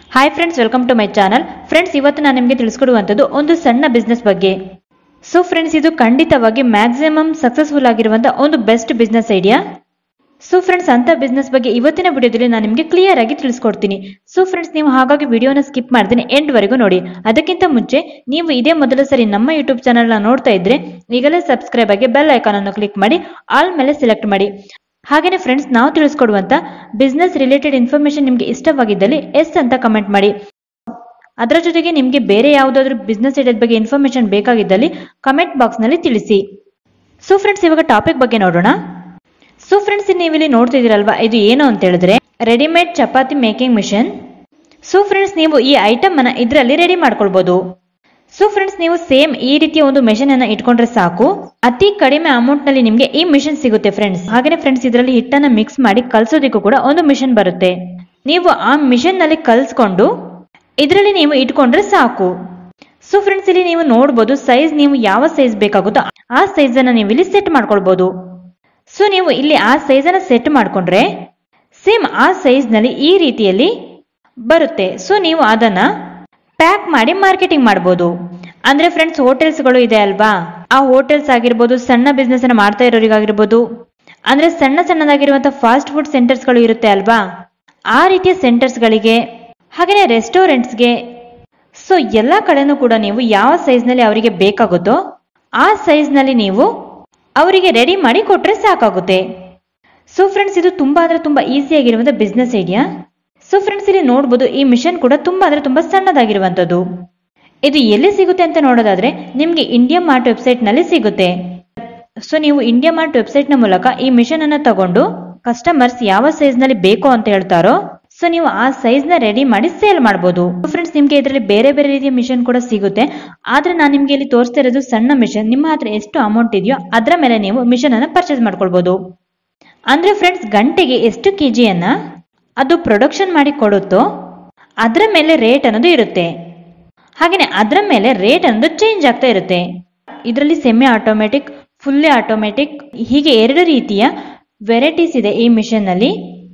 hi friends welcome to my channel friends ಇವತ್ತು ನಾನು ನಿಮಗೆ ತಿಳಿಸ್ಕೊಡುವಂಥದ್ದು ಒಂದು ಸಣ್ಣ ಬಿಸ್ನೆಸ್ ಬಗ್ಗೆ ಸೊ ಫ್ರೆಂಡ್ಸ್ ಇದು ಖಂಡಿತವಾಗಿ ಮ್ಯಾಕ್ಸಿಮಮ್ ಸಕ್ಸಸ್ಫುಲ್ ಆಗಿರುವಂಥ ಒಂದು best business idea so friends ಅಂತ ಬಿಸ್ನೆಸ್ ಬಗ್ಗೆ ಇವತ್ತಿನ ವಿಡಿಯೋದಲ್ಲಿ ನಾನು ನಿಮಗೆ ಕ್ಲಿಯರ್ ಆಗಿ ತಿಳಿಸ್ಕೊಡ್ತೀನಿ ಸೊ ಫ್ರೆಂಡ್ಸ್ ನೀವು ಹಾಗಾಗಿ ವಿಡಿಯೋನ ಸ್ಕಿಪ್ ಮಾಡ್ತೀನಿ ಎಂಡ್ ವರೆಗೂ ನೋಡಿ ಅದಕ್ಕಿಂತ ಮುಂಚೆ ನೀವು ಇದೇ ಮೊದಲ ಸರಿ ನಮ್ಮ ಯೂಟ್ಯೂಬ್ ಚಾನಲ್ನ ನೋಡ್ತಾ ಇದ್ರೆ ಈಗಲೇ ಸಬ್ಸ್ಕ್ರೈಬ್ ಆಗಿ ಬೆಲ್ ಐಕಾನ್ ಅನ್ನು ಕ್ಲಿಕ್ ಮಾಡಿ ಆಲ್ ಮೇಲೆ ಸೆಲೆಕ್ಟ್ ಮಾಡಿ ಹಾಗೇನೆ ಫ್ರೆಂಡ್ಸ್ ನಾವು ತಿಳಿಸ್ಕೊಡುವಂತ ಬಿಸ್ನೆಸ್ ರಿಲೇಟೆಡ್ ಇನ್ಫಾರ್ಮೇಶನ್ ನಿಮಗೆ ಇಷ್ಟವಾಗಿದ್ದಲ್ಲಿ ಎಸ್ ಅಂತ ಕಮೆಂಟ್ ಮಾಡಿ ಅದರ ಜೊತೆಗೆ ನಿಮಗೆ ಬೇರೆ ಯಾವುದಾದ್ರೂ ಬಿಸ್ನೆಸ್ ಐಡಿಯಾದ ಬಗ್ಗೆ ಇನ್ಫಾರ್ಮೇಶನ್ ಬೇಕಾಗಿದ್ದಲ್ಲಿ ಕಮೆಂಟ್ ಬಾಕ್ಸ್ ನಲ್ಲಿ ತಿಳಿಸಿ ಸೊ ಫ್ರೆಂಡ್ಸ್ ಇವಾಗ ಟಾಪಿಕ್ ಬಗ್ಗೆ ನೋಡೋಣ ಸೊ ಫ್ರೆಂಡ್ಸ್ ನೀವಿಲ್ಲಿ ನೋಡ್ತಿದ್ದೀರಲ್ವಾ ಇದು ಏನು ಅಂತ ಹೇಳಿದ್ರೆ readymade chapati making machine so friends ನೀವು ಈ ಐಟಮ್ ಅನ್ನ ಇದರಲ್ಲಿ ರೆಡಿ ಮಾಡ್ಕೊಳ್ಬಹುದು ಸೊ ಫ್ರೆಂಡ್ಸ್ ನೀವು ಸೇಮ್ ಈ ರೀತಿಯ ಒಂದು ಮೆಷಿನ್ ಅನ್ನ ಇಟ್ಕೊಂಡ್ರೆ ಸಾಕು ಅತಿ ಕಡಿಮೆ ಅಮೌಂಟ್ ನಲ್ಲಿ ನಿಮಗೆ ಈ ಮಿಷನ್ ಸಿಗುತ್ತೆ ಫ್ರೆಂಡ್ಸ್ ಹಾಗೆ ಫ್ರೆಂಡ್ಸ್ ಇದರಲ್ಲಿ ಹಿಟ್ಟನ್ನ ಮಿಕ್ಸ್ ಮಾಡಿ ಕಲ್ಸೋದಕ್ಕೂ ಕೂಡ ಒಂದು ಮಿಷನ್ ಬರುತ್ತೆ ನೀವು ಆ ಮಿಷನ್ ನಲ್ಲಿ ಕಲ್ಸ್ಕೊಂಡು ಇದರಲ್ಲಿ ನೀವು ಇಟ್ಕೊಂಡ್ರೆ ಸಾಕು ಸೊ ಫ್ರೆಂಡ್ಸ್ ಇಲ್ಲಿ ನೀವು ನೋಡ್ಬೋದು ಸೈಜ್ ನೀವು ಯಾವ ಸೈಜ್ ಬೇಕಾಗುತ್ತೋ ಆ ಸೈಜ್ ಅನ್ನ ನೀವು ಇಲ್ಲಿ ಸೆಟ್ ಮಾಡ್ಕೊಳ್ಬಹುದು ಸೊ ನೀವು ಇಲ್ಲಿ ಆ ಸೈಜ್ ಅನ್ನ ಸೆಟ್ ಮಾಡ್ಕೊಂಡ್ರೆ ಸೇಮ್ ಆ ಸೈಜ್ ನಲ್ಲಿ ಈ ರೀತಿಯಲ್ಲಿ ಬರುತ್ತೆ ಸೊ ನೀವು ಅದನ್ನ ಪ್ಯಾಕ್ ಮಾಡಿ ಮಾರ್ಕೆಟಿಂಗ್ ಮಾಡ್ಬೋದು ಅಂದ್ರೆ ಫ್ರೆಂಡ್ಸ್ ಹೋಟೆಲ್ಸ್ಗಳು ಇದೆ ಅಲ್ವಾ ಆ ಹೋಟೆಲ್ಸ್ ಆಗಿರ್ಬೋದು ಸಣ್ಣ ಬಿಸ್ನೆಸ್ ಅನ್ನ ಮಾಡ್ತಾ ಇರೋರಿಗಾಗಿರ್ಬೋದು ಅಂದ್ರೆ ಸಣ್ಣ ಸಣ್ಣದಾಗಿರುವಂತಹ ಫಾಸ್ಟ್ ಫುಡ್ ಸೆಂಟರ್ಸ್ಗಳು ಇರುತ್ತೆ ಅಲ್ವಾ ಆ ರೀತಿಯ ಸೆಂಟರ್ಸ್ಗಳಿಗೆ ಹಾಗೆಯೇ ರೆಸ್ಟೋರೆಂಟ್ಸ್ಗೆ ಸೊ ಎಲ್ಲ ಕಡೆನೂ ಕೂಡ ನೀವು ಯಾವ ಸೈಜ್ನಲ್ಲಿ ಅವರಿಗೆ ಬೇಕಾಗುತ್ತೋ ಆ ಸೈಜ್ನಲ್ಲಿ ನೀವು ಅವರಿಗೆ ರೆಡಿ ಮಾಡಿ ಕೊಟ್ರೆ ಸಾಕಾಗುತ್ತೆ ಸೊ ಫ್ರೆಂಡ್ಸ್ ಇದು ತುಂಬಾ ಅಂದ್ರೆ ತುಂಬಾ ಈಸಿ ಆಗಿರುವಂತ ಬಿಸ್ನೆಸ್ ಐಡಿಯಾ ಸೊ ಫ್ರೆಂಡ್ಸ್ ಇಲ್ಲಿ ನೋಡ್ಬೋದು ಈ ಮಿಷನ್ ಕೂಡ ತುಂಬಾ ಅಂದ್ರೆ ತುಂಬಾ ಸಣ್ಣದಾಗಿರುವಂತದ್ದು ಇದು ಎಲ್ಲಿ ಸಿಗುತ್ತೆ ಅಂತ ನೋಡೋದಾದ್ರೆ ನಿಮ್ಗೆ ಇಂಡಿಯಾ ಮಾರ್ಟ್ ವೆಬ್ಸೈಟ್ ನಲ್ಲಿ ಸಿಗುತ್ತೆ ಸೊ ನೀವು ಇಂಡಿಯಾ ಮಾರ್ಟ್ ವೆಬ್ಸೈಟ್ ನ ಮೂಲಕ ಈ ಮಿಷನ್ ಅನ್ನ ತಗೊಂಡು ಕಸ್ಟಮರ್ಸ್ ಯಾವ ಸೈಜ್ ನಲ್ಲಿ ಬೇಕು ಅಂತ ಹೇಳ್ತಾರೋ ಸೊ ನೀವು ಆ ಸೈಜ್ ನ ರೆಡಿ ಮಾಡಿ ಸೇಲ್ ಮಾಡಬಹುದು ಫ್ರೆಂಡ್ಸ್ ನಿಮ್ಗೆ ಇದರಲ್ಲಿ ಬೇರೆ ಬೇರೆ ರೀತಿಯ ಮಿಷನ್ ಕೂಡ ಸಿಗುತ್ತೆ ಆದ್ರೆ ನಾನು ನಿಮ್ಗೆ ಇಲ್ಲಿ ತೋರಿಸ್ತಾ ಇರೋದು ಸಣ್ಣ ಮಿಷನ್ ನಿಮ್ಮ ಹತ್ರ ಎಷ್ಟು ಅಮೌಂಟ್ ಇದೆಯೋ ಅದರ ಮೇಲೆ ನೀವು ಮಿಷನ್ ಅನ್ನ ಪರ್ಚೇಸ್ ಮಾಡ್ಕೊಳ್ಬಹುದು ಅಂದ್ರೆ ಫ್ರೆಂಡ್ಸ್ ಗಂಟೆಗೆ ಎಷ್ಟು ಕೆಜಿಯನ್ನ ಅದು ಪ್ರೊಡಕ್ಷನ್ ಮಾಡಿ ಕೊಡುತ್ತೋ ಅದರ ಮೇಲೆ ರೇಟ್ ಅನ್ನೋದು ಇರುತ್ತೆ ಹಾಗೇನೆ ಅದರ ಮೇಲೆ ರೇಟ್ ಅನ್ನೋದು ಚೇಂಜ್ ಆಗ್ತಾ ಇರುತ್ತೆ ಇದರಲ್ಲಿ ಸೆಮಿ ಆಟೋಮೆಟಿಕ್ ಫುಲ್ಲಿ ಆಟೋಮೆಟಿಕ್ ಹೀಗೆ ಎರಡು ರೀತಿಯ ವೆರೈಟೀಸ್ ಇದೆ ಈ ಮಿಷನ್ ನಲ್ಲಿ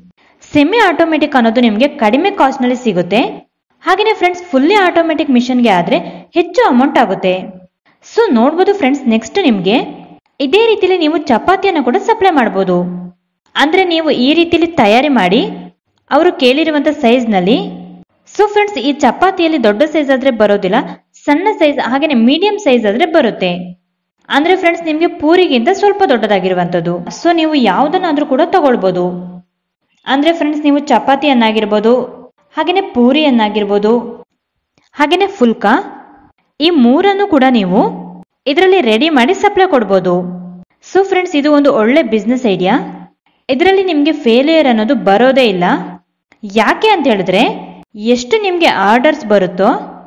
ಸೆಮಿ ಆಟೋಮೆಟಿಕ್ ಅನ್ನೋದು ನಿಮಗೆ ಕಡಿಮೆ ಕಾಸ್ಟ್ ನಲ್ಲಿ ಸಿಗುತ್ತೆ ಹಾಗೇನೆ ಫ್ರೆಂಡ್ಸ್ ಫುಲ್ಲಿ ಆಟೋಮೆಟಿಕ್ ಮಿಷನ್ಗೆ ಆದ್ರೆ ಹೆಚ್ಚು ಅಮೌಂಟ್ ಆಗುತ್ತೆ ಸೊ ನೋಡ್ಬೋದು ಫ್ರೆಂಡ್ಸ್ ನೆಕ್ಸ್ಟ್ ನಿಮ್ಗೆ ಇದೇ ರೀತಿಲಿ ನೀವು ಚಪಾತಿಯನ್ನು ಕೂಡ ಸಪ್ಲೈ ಮಾಡ್ಬೋದು ಅಂದ್ರೆ ನೀವು ಈ ರೀತಿಲಿ ತಯಾರಿ ಮಾಡಿ ಅವರು ಕೇಳಿರುವಂತ ಸೈಜ್ ನಲ್ಲಿ ಸೊ ಫ್ರೆಂಡ್ಸ್ ಈ ಚಪಾತಿಯಲ್ಲಿ ದೊಡ್ಡ ಸೈಜ್ ಆದ್ರೆ ಬರೋದಿಲ್ಲ ಸಣ್ಣ ಸೈಜ್ ಹಾಗೇನೆ ಮೀಡಿಯಂ ಸೈಜ್ ಆದ್ರೆ ಬರುತ್ತೆ ಅಂದ್ರೆ ಫ್ರೆಂಡ್ಸ್ ನಿಮ್ಗೆ ಪೂರಿಗಿಂತ ಸ್ವಲ್ಪ ದೊಡ್ಡದಾಗಿರುವಂತದ್ದು ಸೊ ನೀವು ಯಾವ್ದನ್ನಾದ್ರೂ ಕೂಡ ತಗೊಳ್ಬಹುದು ಅಂದ್ರೆ ಫ್ರೆಂಡ್ಸ್ ನೀವು ಚಪಾತಿಯನ್ನಾಗಿರ್ಬೋದು ಹಾಗೇನೆ ಪೂರಿಯನ್ನಾಗಿರ್ಬೋದು ಹಾಗೇನೆ ಫುಲ್ಕ ಈ ಮೂರನ್ನು ಕೂಡ ನೀವು ಇದರಲ್ಲಿ ರೆಡಿ ಮಾಡಿ ಸಪ್ಲೈ ಕೊಡ್ಬೋದು ಸೊ ಫ್ರೆಂಡ್ಸ್ ಇದು ಒಂದು ಒಳ್ಳೆ ಬಿಸ್ನೆಸ್ ಐಡಿಯಾ ಇದರಲ್ಲಿ ನಿಮ್ಗೆ ಫೇಲಿಯರ್ ಅನ್ನೋದು ಬರೋದೇ ಇಲ್ಲ ಯಾಕೆ ಅಂತ ಹೇಳಿದ್ರೆ ಎಷ್ಟು ನಿಮ್ಗೆ ಆರ್ಡರ್ಸ್ ಬರುತ್ತೋ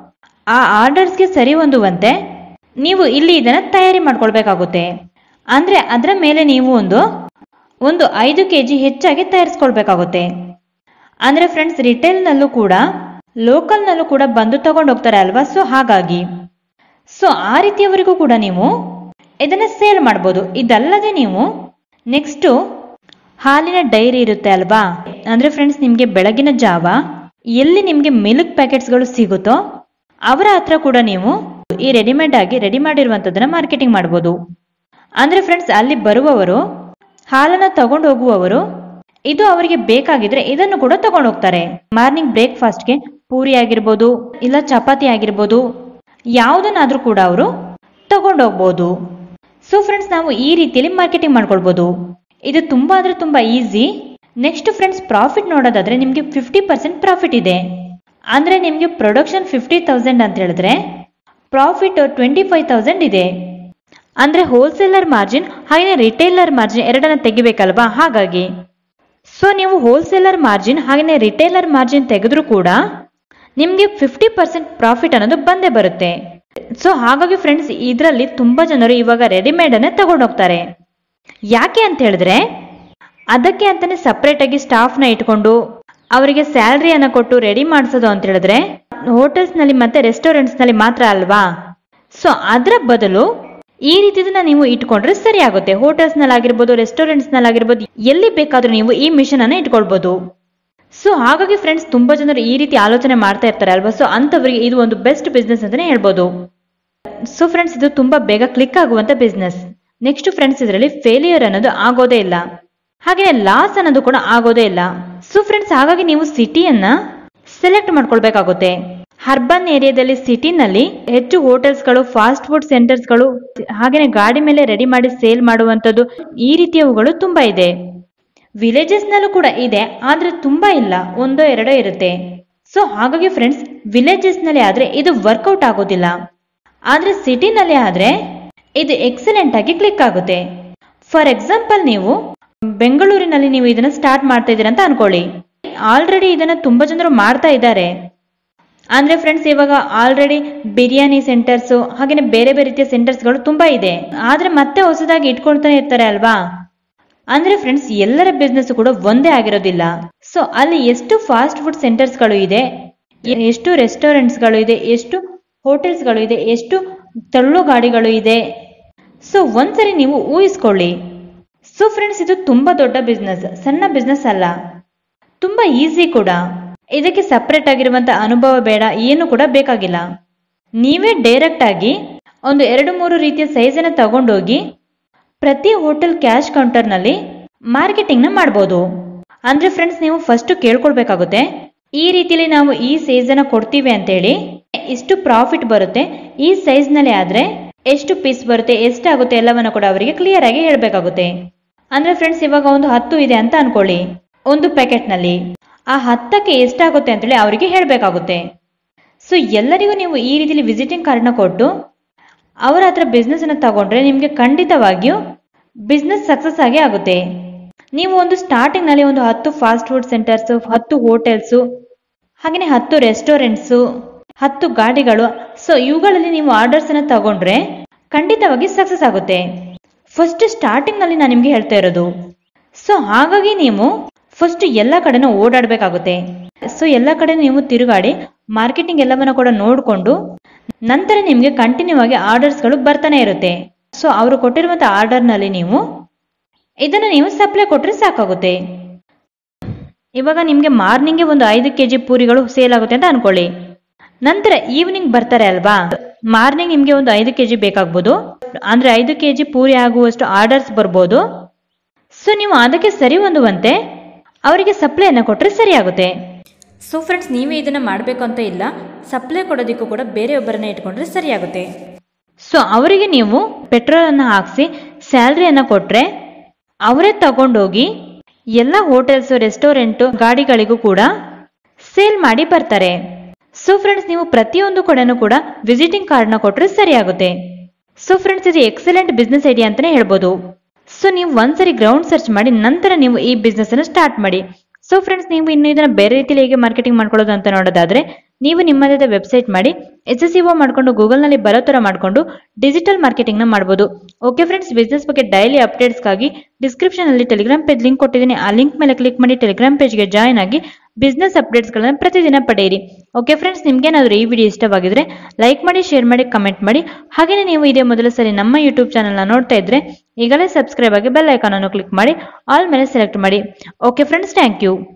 ಆ ಆರ್ಡರ್ಸ್ಗೆ ಸರಿ ಹೊಂದುವಂತೆ ನೀವು ಇಲ್ಲಿ ಇದನ್ನ ತಯಾರಿ ಮಾಡ್ಕೊಳ್ಬೇಕಾಗುತ್ತೆ ಅಂದ್ರೆ ಅದರ ಮೇಲೆ ನೀವು ಒಂದು ಒಂದು ಐದು ಕೆ ಜಿ ಹೆಚ್ಚಾಗಿ ತಯಾರಿಸ್ಕೊಳ್ಬೇಕಾಗುತ್ತೆ ಅಂದ್ರೆ ಫ್ರೆಂಡ್ಸ್ ರಿಟೇಲ್ನಲ್ಲೂ ಕೂಡ ಲೋಕಲ್ನಲ್ಲೂ ಕೂಡ ಬಂದು ತಗೊಂಡು ಹೋಗ್ತಾರೆ ಅಲ್ವಾ ಸೊ ಹಾಗಾಗಿ ಸೊ ಆ ರೀತಿಯವರಿಗೂ ಕೂಡ ನೀವು ಇದನ್ನ ಸೇಲ್ ಮಾಡ್ಬೋದು ಇದಲ್ಲದೆ ನೀವು ನೆಕ್ಸ್ಟು ಹಾಲಿನ ಡೈರಿ ಇರುತ್ತೆ ಅಲ್ವಾ ಅಂದ್ರೆ ಫ್ರೆಂಡ್ಸ್ ನಿಮ್ಗೆ ಬೆಳಗಿನ ಜಾವ ಎಲ್ಲಿ ನಿಮ್ಗೆ ಮಿಲ್ಕ್ ಪ್ಯಾಕೆಟ್ಸ್ಗಳು ಸಿಗುತ್ತೋ ಅವರ ಹತ್ರ ಕೂಡ ನೀವು ಈ ರೆಡಿಮೇಡ್ ಆಗಿ ರೆಡಿ ಮಾಡಿರುವಂತದನ್ನ ಮಾರ್ಕೆಟಿಂಗ್ ಮಾಡ್ಬೋದು ಅಂದ್ರೆ ಫ್ರೆಂಡ್ಸ್ ಅಲ್ಲಿ ಬರುವವರು ಹಾಲನ್ನ ತಗೊಂಡು ಹೋಗುವವರು ಇದು ಅವರಿಗೆ ಬೇಕಾಗಿದ್ರೆ ಇದನ್ನು ಕೂಡ ತಗೊಂಡು ಹೋಗ್ತಾರೆ ಮಾರ್ನಿಂಗ್ ಬ್ರೇಕ್ಫಾಸ್ಟ್ಗೆ ಪೂರಿ ಆಗಿರ್ಬೋದು ಇಲ್ಲ ಚಪಾತಿ ಆಗಿರ್ಬೋದು ಯಾವುದನ್ನಾದ್ರೂ ಕೂಡ ಅವರು ತಗೊಂಡು ಹೋಗ್ಬೋದು ಸೊ ಫ್ರೆಂಡ್ಸ್ ನಾವು ಈ ರೀತಿಯಲ್ಲಿ ಮಾರ್ಕೆಟಿಂಗ್ ಮಾಡ್ಕೊಳ್ಬೋದು ಇದು ತುಂಬಾ ಅಂದ್ರೆ ತುಂಬಾ ಈಸಿ ನೆಕ್ಸ್ಟ್ ಫ್ರೆಂಡ್ಸ್ ಪ್ರಾಫಿಟ್ ನೋಡೋದಾದ್ರೆ ನಿಮ್ಗೆ ಫಿಫ್ಟಿ ಪರ್ಸೆಂಟ್ ಪ್ರಾಫಿಟ್ ಇದೆ ಅಂದ್ರೆ ನಿಮ್ಗೆ ಪ್ರೊಡಕ್ಷನ್ ಫಿಫ್ಟಿ ತೌಸಂಡ್ ಅಂತ ಹೇಳಿದ್ರೆ ಪ್ರಾಫಿಟ್ ಟ್ವೆಂಟಿ ಫೈವ್ ತೌಸಂಡ್ ಇದೆ ಅಂದ್ರೆ ಹೋಲ್ಸೇಲರ್ ಮಾರ್ಜಿನ್ ಹಾಗೆ ರಿಟೇಲರ್ ಮಾರ್ಜಿನ್ ಎರಡನ್ನ ತೆಗಿಬೇಕಲ್ವಾ ಹಾಗಾಗಿ ಸೊ ನೀವು ಹೋಲ್ಸೇಲರ್ ಮಾರ್ಜಿನ್ ಹಾಗೆ ರಿಟೇಲರ್ ಮಾರ್ಜಿನ್ ತೆಗೆದ್ರೂ ಕೂಡ ನಿಮ್ಗೆ ಫಿಫ್ಟಿ ಪರ್ಸೆಂಟ್ ಪ್ರಾಫಿಟ್ ಅನ್ನೋದು ಬಂದೇ ಬರುತ್ತೆ ಸೊ ಹಾಗಾಗಿ ಫ್ರೆಂಡ್ಸ್ ಇದರಲ್ಲಿ ತುಂಬಾ ಜನರು ಇವಾಗ ರೆಡಿಮೇಡ್ ಅನ್ನೇ ತಗೊಂಡೋಗ್ತಾರೆ ಯಾಕೆ ಅಂತ ಹೇಳಿದ್ರೆ ಅದಕ್ಕೆ ಅಂತಾನೆ ಸಪ್ರೇಟ್ ಆಗಿ ಸ್ಟಾಫ್ ನ ಇಟ್ಕೊಂಡು ಅವರಿಗೆ ಸ್ಯಾಲ್ರಿಯನ್ನ ಕೊಟ್ಟು ರೆಡಿ ಮಾಡಿಸೋದು ಅಂತ ಹೇಳಿದ್ರೆ ಹೋಟೆಲ್ಸ್ ನಲ್ಲಿ ಮತ್ತೆ ರೆಸ್ಟೋರೆಂಟ್ಸ್ ನಲ್ಲಿ ಮಾತ್ರ ಅಲ್ವಾ ಸೊ ಅದರ ಬದಲು ಈ ರೀತಿದನ್ನ ನೀವು ಇಟ್ಕೊಂಡ್ರೆ ಸರಿ ಆಗುತ್ತೆ ಹೋಟೆಲ್ಸ್ ನಲ್ಲಿ ಆಗಿರ್ಬೋದು ರೆಸ್ಟೋರೆಂಟ್ಸ್ ನಲ್ಲಿ ಆಗಿರ್ಬೋದು ಎಲ್ಲಿ ಬೇಕಾದ್ರೂ ನೀವು ಈ ಮಿಷನ್ ಅನ್ನ ಇಟ್ಕೊಳ್ಬಹುದು ಸೊ ಹಾಗಾಗಿ ಫ್ರೆಂಡ್ಸ್ ತುಂಬಾ ಜನರು ಈ ರೀತಿ ಆಲೋಚನೆ ಮಾಡ್ತಾ ಇರ್ತಾರೆ ಅಲ್ವಾ ಸೊ ಅಂತವರಿಗೆ ಇದು ಒಂದು ಬೆಸ್ಟ್ ಬಿಸ್ನೆಸ್ ಅಂತಾನೆ ಹೇಳ್ಬೋದು ಸೊ ಫ್ರೆಂಡ್ಸ್ ಇದು ತುಂಬಾ ಬೇಗ ಕ್ಲಿಕ್ ಆಗುವಂತ ಬಿಸ್ನೆಸ್ ನೆಕ್ಸ್ಟ್ ಫ್ರೆಂಡ್ಸ್ ಇದರಲ್ಲಿ ಫೇಲಿಯರ್ ಅನ್ನೋದು ಆಗೋದೇ ಇಲ್ಲ ಹಾಗೆ ಲಾಸ್ ಅನ್ನೋದು ಕೂಡ ಆಗೋದೇ ಇಲ್ಲ ಸೊ ಫ್ರೆಂಡ್ಸ್ ಹಾಗಾಗಿ ನೀವು ಸಿಟಿಯನ್ನ ಸೆಲೆಕ್ಟ್ ಮಾಡ್ಕೊಳ್ಬೇಕಾಗುತ್ತೆ ಅರ್ಬನ್ ಏರಿಯಾದಲ್ಲಿ ಸಿಟಿನಲ್ಲಿ ಹೆಚ್ಚು ಹೋಟೆಲ್ಸ್ಗಳು ಫಾಸ್ಟ್ ಫುಡ್ ಸೆಂಟರ್ಸ್ಗಳು ಹಾಗೇನೆ ಗಾಡಿ ಮೇಲೆ ರೆಡಿ ಮಾಡಿ ಸೇಲ್ ಮಾಡುವಂತದ್ದು ಈ ರೀತಿಯವುಗಳು ತುಂಬಾ ಇದೆ ವಿಲೇಜಸ್ ನಲ್ಲೂ ಕೂಡ ಇದೆ ಆದ್ರೆ ತುಂಬಾ ಇಲ್ಲ ಒಂದೋ ಎರಡೋ ಇರುತ್ತೆ ಸೊ ಹಾಗಾಗಿ ಫ್ರೆಂಡ್ಸ್ ವಿಲೇಜಸ್ ನಲ್ಲಿ ಆದ್ರೆ ಇದು ವರ್ಕೌಟ್ ಆಗೋದಿಲ್ಲ ಆದ್ರೆ ಸಿಟಿನಲ್ಲಿ ಆದ್ರೆ ಇದು ಎಕ್ಸಲೆಂಟ್ ಆಗಿ ಕ್ಲಿಕ್ ಆಗುತ್ತೆ ಫಾರ್ ಎಕ್ಸಾಂಪಲ್ ನೀವು ಬೆಂಗಳೂರಿನಲ್ಲಿ ನೀವು ಇದನ್ನ ಸ್ಟಾರ್ಟ್ ಮಾಡ್ತಾ ಇದ್ದೀರಾ ಅಂತ ಅನ್ಕೊಳ್ಳಿ ಆಲ್ರೆಡಿ ಇದನ್ನ ತುಂಬಾ ಜನರು ಮಾಡ್ತಾ ಇದ್ದಾರೆ ಅಂದ್ರೆ ಫ್ರೆಂಡ್ಸ್ ಇವಾಗ ಆಲ್ರೆಡಿ ಬಿರಿಯಾನಿ ಸೆಂಟರ್ಸ್ ಹಾಗೇನೆ ಬೇರೆ ಬೇರೆ ರೀತಿಯ ಸೆಂಟರ್ಸ್ಗಳು ತುಂಬಾ ಇದೆ ಆದ್ರೆ ಮತ್ತೆ ಹೊಸದಾಗಿ ಇಟ್ಕೊಳ್ತಾನೆ ಇರ್ತಾರೆ ಅಲ್ವಾ ಅಂದ್ರೆ ಫ್ರೆಂಡ್ಸ್ ಎಲ್ಲರ ಬಿಸ್ನೆಸ್ ಕೂಡ ಒಂದೇ ಆಗಿರೋದಿಲ್ಲ ಸೊ ಅಲ್ಲಿ ಎಷ್ಟು ಫಾಸ್ಟ್ ಫುಡ್ ಸೆಂಟರ್ಸ್ಗಳು ಇದೆ ಎಷ್ಟು ರೆಸ್ಟೋರೆಂಟ್ಸ್ಗಳು ಇದೆ ಎಷ್ಟು ಹೋಟೆಲ್ಸ್ಗಳು ಇದೆ ಎಷ್ಟು ತಳ್ಳು ಗಾಡಿಗಳು ಇದೆ ಸೊ ಒಂದ್ಸರಿ ನೀವು ಊಹಿಸ್ಕೊಳ್ಳಿ ಸೊ ಫ್ರೆಂಡ್ಸ್ ಇದು ತುಂಬಾ ದೊಡ್ಡ ಬಿಸ್ನೆಸ್ ಸಣ್ಣ ಬಿಸ್ನೆಸ್ ಅಲ್ಲ ತುಂಬಾ ಈಸಿ ಕೂಡ ಇದಕ್ಕೆ ಸಪರೇಟ್ ಆಗಿರುವಂತ ಅನುಭವ ಬೇಡ ಏನು ಕೂಡ ಬೇಕಾಗಿಲ್ಲ ನೀವೇ ಡೈರೆಕ್ಟ್ ಆಗಿ ಒಂದು ಎರಡು ಮೂರು ರೀತಿಯ ಸೈಜ್ ಅನ್ನ ತಗೊಂಡೋಗಿ ಪ್ರತಿ ಹೋಟೆಲ್ ಕ್ಯಾಶ್ ಕೌಂಟರ್ ನಲ್ಲಿ ಮಾರ್ಕೆಟಿಂಗ್ ನ ಮಾಡಬಹುದು ಅಂದ್ರೆ ಫ್ರೆಂಡ್ಸ್ ನೀವು ಫಸ್ಟ್ ಕೇಳ್ಕೊಳ್ಬೇಕಾಗುತ್ತೆ ಈ ರೀತಿಲಿ ನಾವು ಈ ಸೈಜ್ ಅನ್ನ ಕೊಡ್ತೀವಿ ಅಂತೇಳಿ ಇಷ್ಟು ಪ್ರಾಫಿಟ್ ಬರುತ್ತೆ ಈ ಸೈಜ್ ನಲ್ಲಿ ಆದ್ರೆ ಎಷ್ಟು ಪೀಸ್ ಬರುತ್ತೆ ಎಷ್ಟಾಗುತ್ತೆ ಎಲ್ಲವನ್ನ ಕೂಡ ಅವರಿಗೆ ಕ್ಲಿಯರ್ ಆಗಿ ಹೇಳ್ಬೇಕಾಗುತ್ತೆ ಅಂದ್ರೆ ಫ್ರೆಂಡ್ಸ್ ಇವಾಗ ಒಂದು ಹತ್ತು ಇದೆ ಅಂತ ಅನ್ಕೊಳ್ಳಿ ಒಂದು ಪ್ಯಾಕೆಟ್ ನಲ್ಲಿ ಆ ಹತ್ತಕ್ಕೆ ಎಷ್ಟಾಗುತ್ತೆ ಅಂತೇಳಿ ಅವರಿಗೆ ಹೇಳ್ಬೇಕಾಗುತ್ತೆ ಸೊ ಎಲ್ಲರಿಗೂ ನೀವು ಈ ರೀತಿಲಿ ವಿಸಿಟಿಂಗ್ ಕಾರ್ಡ್ನ ಕೊಟ್ಟು ಅವರ ಹತ್ರ ಬಿಸ್ನೆಸ್ ಅನ್ನ ತಗೊಂಡ್ರೆ ನಿಮ್ಗೆ ಖಂಡಿತವಾಗಿಯೂ ಬಿಸ್ನೆಸ್ ಸಕ್ಸಸ್ ಆಗಿ ಆಗುತ್ತೆ ನೀವು ಒಂದು ಸ್ಟಾರ್ಟಿಂಗ್ ನಲ್ಲಿ ಒಂದು ಹತ್ತು ಫಾಸ್ಟ್ ಫುಡ್ ಸೆಂಟರ್ಸ್ ಹತ್ತು ಹೋಟೆಲ್ಸ್ ಹಾಗೆಯೇ ಹತ್ತು ರೆಸ್ಟೋರೆಂಟ್ಸ್ ಹತ್ತು ಗಾಡಿಗಳು ಸೊ ಇವುಗಳಲ್ಲಿ ನೀವು ಆರ್ಡರ್ಸ್ ಅನ್ನ ತಗೊಂಡ್ರೆ ಖಂಡಿತವಾಗಿ ಸಕ್ಸಸ್ ಆಗುತ್ತೆ ಫಸ್ಟ್ ಸ್ಟಾರ್ಟಿಂಗ್ ನಲ್ಲಿ ನಾನು ನಿಮ್ಗೆ ಹೇಳ್ತಾ ಇರೋದು ಸೊ ಹಾಗಾಗಿ ನೀವು ಫಸ್ಟ್ ಎಲ್ಲ ಕಡೆನೂ ಓಡಾಡಬೇಕಾಗುತ್ತೆ ಸೊ ಎಲ್ಲ ಕಡೆ ನೀವು ತಿರುಗಾಡಿ ಮಾರ್ಕೆಟಿಂಗ್ ಎಲ್ಲವನ್ನ ಕೂಡ ನೋಡಿಕೊಂಡು ನಂತರ ನಿಮಗೆ ಕಂಟಿನ್ಯೂ ಆಗಿ ಆರ್ಡರ್ಸ್ಗಳು ಬರ್ತಾನೆ ಇರುತ್ತೆ ಸೊ ಅವರು ಕೊಟ್ಟಿರುವಂತ ಆರ್ಡರ್ನಲ್ಲಿ ನೀವು ಇದನ್ನ ನೀವು ಸಪ್ಲೈ ಕೊಟ್ರೆ ಸಾಕಾಗುತ್ತೆ ಇವಾಗ ನಿಮ್ಗೆ ಮಾರ್ನಿಂಗ್ಗೆ ಒಂದು ಐದು ಕೆಜಿ ಪೂರಿಗಳು ಸೇಲ್ ಆಗುತ್ತೆ ಅಂತ ಅನ್ಕೊಳ್ಳಿ ನಂತರ ಈವ್ನಿಂಗ್ ಬರ್ತಾರೆ ಅಲ್ವಾ ಮಾರ್ನಿಂಗ್ ನಿಮ್ಗೆ ಒಂದು ಐದು ಕೆಜಿ ಬೇಕಾಗ್ಬೋದು ಅಂದ್ರೆ ಐದು ಕೆಜಿ ಪೂರಿ ಆಗುವಷ್ಟು ಆರ್ಡರ್ಸ್ ಬರ್ಬೋದು ಸೊ ನೀವು ಅದಕ್ಕೆ ಸರಿ ಹೊಂದುವಂತೆ ಅವರಿಗೆ ಸಪ್ಲೈಯನ್ನು ಕೊಟ್ಟರೆ ಸರಿ ಆಗುತ್ತೆ ಸೊ ಫ್ರೆಂಡ್ಸ್ ನೀವೇ ಇದನ್ನ ಮಾಡಬೇಕು ಅಂತ ಇಲ್ಲ ಸಪ್ಲೈ ಕೊಡೋದಕ್ಕೂ ಕೂಡ ಬೇರೆಯೊಬ್ಬರನ್ನ ಇಟ್ಕೊಂಡ್ರೆ ಸರಿಯಾಗುತ್ತೆ ಸೊ ಅವರಿಗೆ ನೀವು ಪೆಟ್ರೋಲ್ ಅನ್ನ ಹಾಕ್ಸಿ ಸ್ಯಾಲ್ರಿಯನ್ನ ಕೊಟ್ರೆ ಅವರೇ ತಗೊಂಡೋಗಿ ಎಲ್ಲ ಹೋಟೆಲ್ಸ್ ರೆಸ್ಟೋರೆಂಟ್ ಗಾಡಿಗಳಿಗೂ ಕೂಡ ಸೇಲ್ ಮಾಡಿ ಬರ್ತಾರೆ ಸೊ ಫ್ರೆಂಡ್ಸ್ ನೀವು ಪ್ರತಿಯೊಂದು ಕಡೆನೂ ಕೂಡ ವಿಸಿಟಿಂಗ್ ಕಾರ್ಡ್ನ ಕೊಟ್ರೆ ಸರಿಯಾಗುತ್ತೆ ಸೊ ಫ್ರೆಂಡ್ಸ್ ಇದು ಎಕ್ಸಲೆಂಟ್ ಬಿಸ್ನೆಸ್ ಐಡಿಯಾ ಅಂತಾನೆ ಹೇಳ್ಬೋದು ಸೊ ನೀವು ಒಂದ್ಸರಿ ಗ್ರೌಂಡ್ ಸರ್ಚ್ ಮಾಡಿ ನಂತರ ನೀವು ಈ ಬಿಸ್ನೆಸ್ ಅನ್ನು ಸ್ಟಾರ್ಟ್ ಮಾಡಿ ಸೊ ಫ್ರೆಂಡ್ಸ್ ನೀವು ಇನ್ನು ಇದನ್ನ ಬೇರೆ ರೀತಿಯಲ್ಲಿ ಹೇಗೆ ಮಾರ್ಕೆಟಿಂಗ್ ಮಾಡ್ಕೊಳ್ಳೋದು ಅಂತ ನೋಡೋದಾದ್ರೆ ನೀವು ನಿಮ್ಮದೇ ವೆಬ್ಸೈಟ್ ಮಾಡಿ ಎಸ್ ಎಸ್ ಸಿಒ ಮಾಡ್ಕೊಂಡು ಗೂಗಲ್ನಲ್ಲಿ ಬರೋ ಥರ ಮಾಡ್ಕೊಂಡು ಡಿಜಿಟಲ್ ಮಾರ್ಕೆಟಿಂಗ್ನ ಮಾಡ್ಬೋದು ಓಕೆ ಫ್ರೆಂಡ್ಸ್ ಬಿಸ್ನೆಸ್ ಬಗ್ಗೆ ಡೈಲಿ ಅಪ್ಡೇಟ್ಸ್ಗಾಗಿ ಡಿಸ್ಕ್ರಿಪ್ಷನ್ ಅಲ್ಲಿ ಟೆಲಿಗ್ರಾಮ್ ಪೇಜ್ ಲಿಂಕ್ ಕೊಟ್ಟಿದ್ದೀನಿ ಆ ಲಿಂಕ್ ಮೇಲೆ ಕ್ಲಿಕ್ ಮಾಡಿ ಟೆಲಿಗ್ರಾಮ್ ಪೇಜ್ಗೆ ಜಾಯ್ನ್ ಆಗಿ ಬಿಸ್ನೆಸ್ ಅಪ್ಡೇಟ್ಸ್ಗಳನ್ನ ಪ್ರತಿದಿನ ಪಡೆಯಿರಿ ಓಕೆ ಫ್ರೆಂಡ್ಸ್ ನಿಮ್ಗೇನಾದರೂ ಈ ವಿಡಿಯೋ ಇಷ್ಟವಾಗಿದ್ರೆ ಲೈಕ್ ಮಾಡಿ ಶೇರ್ ಮಾಡಿ ಕಮೆಂಟ್ ಮಾಡಿ ಹಾಗೆಯೇ ನೀವು ಇದೇ ಮೊದಲ ಸರಿ ನಮ್ಮ ಯೂಟ್ಯೂಬ್ ಚಾನಲ್ನ ನೋಡ್ತಾ ಇದ್ರೆ ಈಗಲೇ ಸಬ್ಸ್ಕ್ರೈಬ್ ಆಗಿ ಬೆಲ್ ಐಕಾನ್ ಅನ್ನು ಕ್ಲಿಕ್ ಮಾಡಿ ಆಲ್ ಮೇಲೆ ಸೆಲೆಕ್ಟ್ ಮಾಡಿ ಓಕೆ ಫ್ರೆಂಡ್ಸ್ ಥ್ಯಾಂಕ್ ಯು